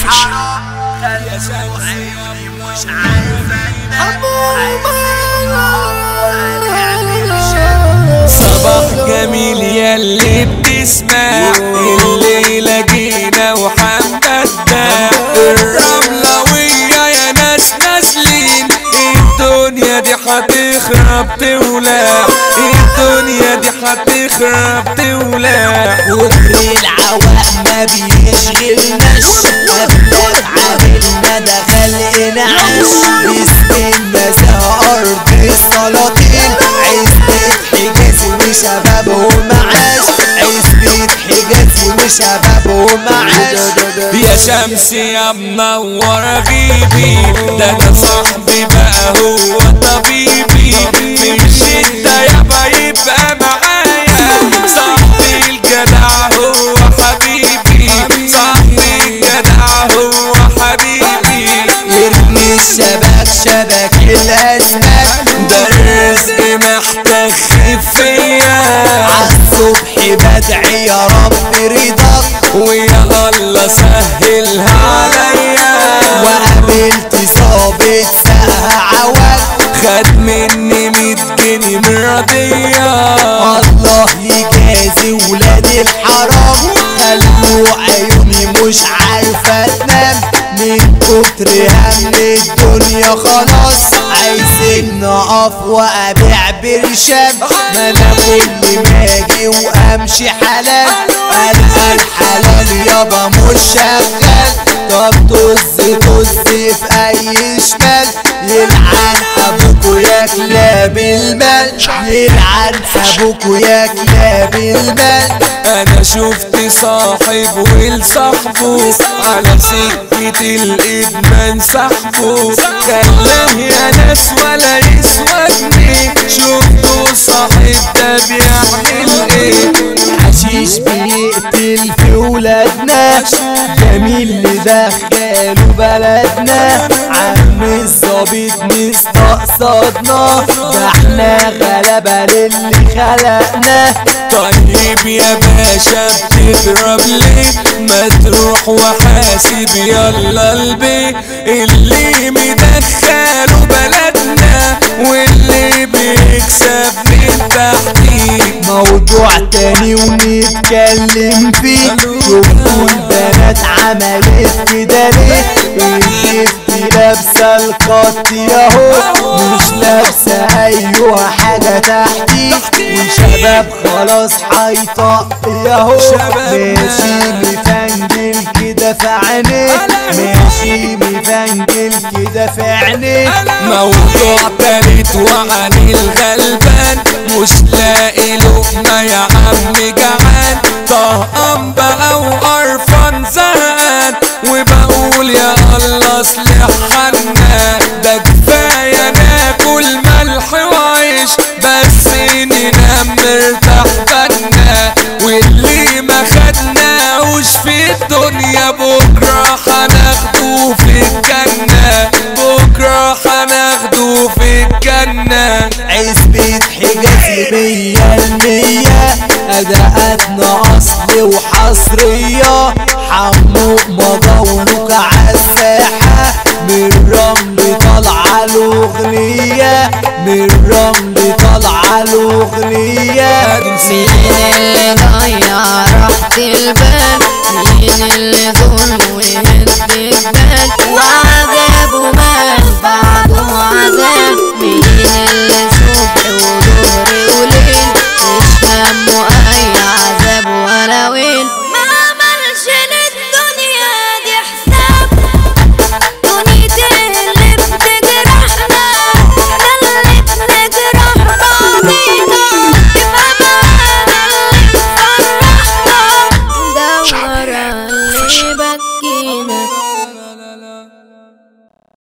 الحرام خلوا عيوني مش عارفة صباح جميل ياللي بتسمع الليلة جينا وحمدنا الرملوية يا ناس نازلين الدنيا دي هتخرب تولع الدنيا دي هتخرب تولع وكل العوام ما بيشغلناش أبناء عاملنا ده خلقنا عاش اسم المساء أرض السلاطين عزبة حجازي وشبابهم عاش عزبة حجازي وشبابهم عاش يا شمس يا منور غيبي ده انا صاحبي بقى هو طبيبي في الشدة يابا يبقى معايا صاحبي الجدع هو حبيبي صاحبي الجدع هو حبيبي ارمي الشبك شبك الأسماك ده الرزق محتاج خفية عالصبح بدعي يا رب رضاك ويا الله سهلها عليا وقابلت ظابط ساعة عواد خد مني ميت جنيه من رضية الله يجازي ولاد الحرام خلوا عيوني مش عارفة تنام من كتر هم الدنيا خلاص عايزين نقف وابيع برشام ما انا كل ما اجي وامشي حلال القى الحلال يابا مش شغال طب طز طز في اي شمال يلعن ابوكو يا كلاب المال يلعن ابوكو يا كلاب المال انا شفت صاحب ولصاحبه على سكة الادمان صاحبه خلاه يا ناس ولا يسوى جنيه شفتوا صاحب ده بيعمل ايه حشيش بيقتل في ولادنا جميل اللي دخله بلدنا عم الظابط مستقصدنا ده احنا غلبة للي خلقنا طيب يا باشا بتضرب ليه ما تروح وحاسب يلا البيت اللي مدخله بلدنا واللي بيكسب من تحتيه موضوع تاني ونتكلم فيه شوفوا البنات عملت كده ليه البنت لابسه القط ياهو مش لابسه ايوه حاجه تحتيه وشباب خلاص هيطق ياهو ماشي مفنجل كده في عينيه ماشي مفنجل كده في عينيه موضوع تالت وعن الغلبان مش لاقي لقمة يا عم جعان طهقان بقى وقرفان زهقان وبقول يا الله اصلح حالنا ده كفاية ناكل ملح وعيش بس ننام مرتاح بالنا واللي ما خدناهوش في الدنيا بكرة هناخده في الجنة بكرة هناخده في الجنة عزبة حجازي مية المية أداءاتنا أصل وحصرية حمو مضاولك عالساحة من الرمل طالعة الأغنية من الرمل طالعة الأغنية مين اللي ضيع راحة البال مين اللي ظلم وهد الجبال